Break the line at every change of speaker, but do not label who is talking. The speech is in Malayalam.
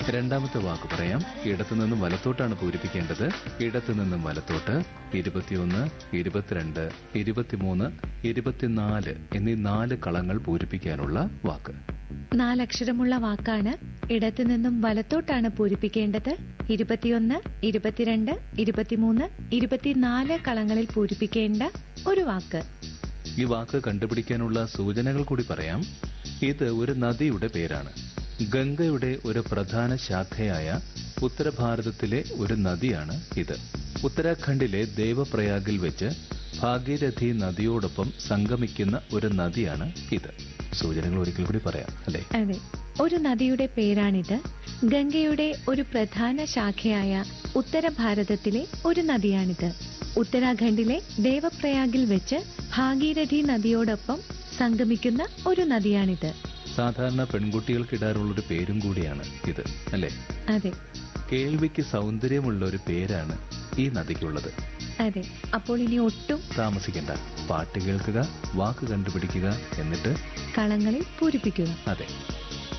രണ്ടാമത്തെ വാക്ക് പറയാം ഇടത്തു നിന്നും വലത്തോട്ടാണ് പൂരിപ്പിക്കേണ്ടത് ഇടത്തു നിന്നും വലത്തോട്ട് ഇരുപത്തിയൊന്ന് ഇരുപത്തിരണ്ട് ഇരുപത്തിമൂന്ന് ഇരുപത്തിനാല് എന്നീ നാല് കളങ്ങൾ പൂരിപ്പിക്കാനുള്ള വാക്ക്
നാലക്ഷരമുള്ള വാക്കാണ് ഇടത്തു നിന്നും വലത്തോട്ടാണ് പൂരിപ്പിക്കേണ്ടത് ഇരുപത്തിയൊന്ന് ഇരുപത്തിരണ്ട് ഇരുപത്തിമൂന്ന് ഇരുപത്തിനാല് കളങ്ങളിൽ പൂരിപ്പിക്കേണ്ട ഒരു വാക്ക്
ഈ വാക്ക് കണ്ടുപിടിക്കാനുള്ള സൂചനകൾ കൂടി പറയാം ഇത് ഒരു നദിയുടെ പേരാണ് ഗംഗയുടെ ഒരു പ്രധാന ശാഖയായ ഉത്തരഭാരതത്തിലെ ഒരു നദിയാണ് ഇത് ഉത്തരാഖണ്ഡിലെ ദേവപ്രയാഗിൽ വെച്ച് ഭാഗീരഥി നദിയോടൊപ്പം സംഗമിക്കുന്ന ഒരു നദിയാണ് ഇത് സൂചനകൾ ഒരിക്കൽ കൂടി പറയാം അല്ലേ
അതെ ഒരു നദിയുടെ പേരാണിത് ഗംഗയുടെ ഒരു പ്രധാന ശാഖയായ ഉത്തരഭാരതത്തിലെ ഒരു നദിയാണിത് ഉത്തരാഖണ്ഡിലെ ദേവപ്രയാഗിൽ വെച്ച് ഭാഗീരഥി നദിയോടൊപ്പം സംഗമിക്കുന്ന ഒരു നദിയാണിത്
സാധാരണ പെൺകുട്ടികൾക്കിടാറുള്ള ഒരു പേരും കൂടിയാണ് ഇത് അല്ലേ
അതെ
കേൾവിക്ക് സൗന്ദര്യമുള്ള ഒരു പേരാണ് ഈ നദിക്കുള്ളത്
അതെ അപ്പോൾ ഇനി ഒട്ടും
താമസിക്കണ്ട പാട്ട് കേൾക്കുക വാക്ക് കണ്ടുപിടിക്കുക എന്നിട്ട്
കളങ്ങളിൽ പൂരിപ്പിക്കുക
അതെ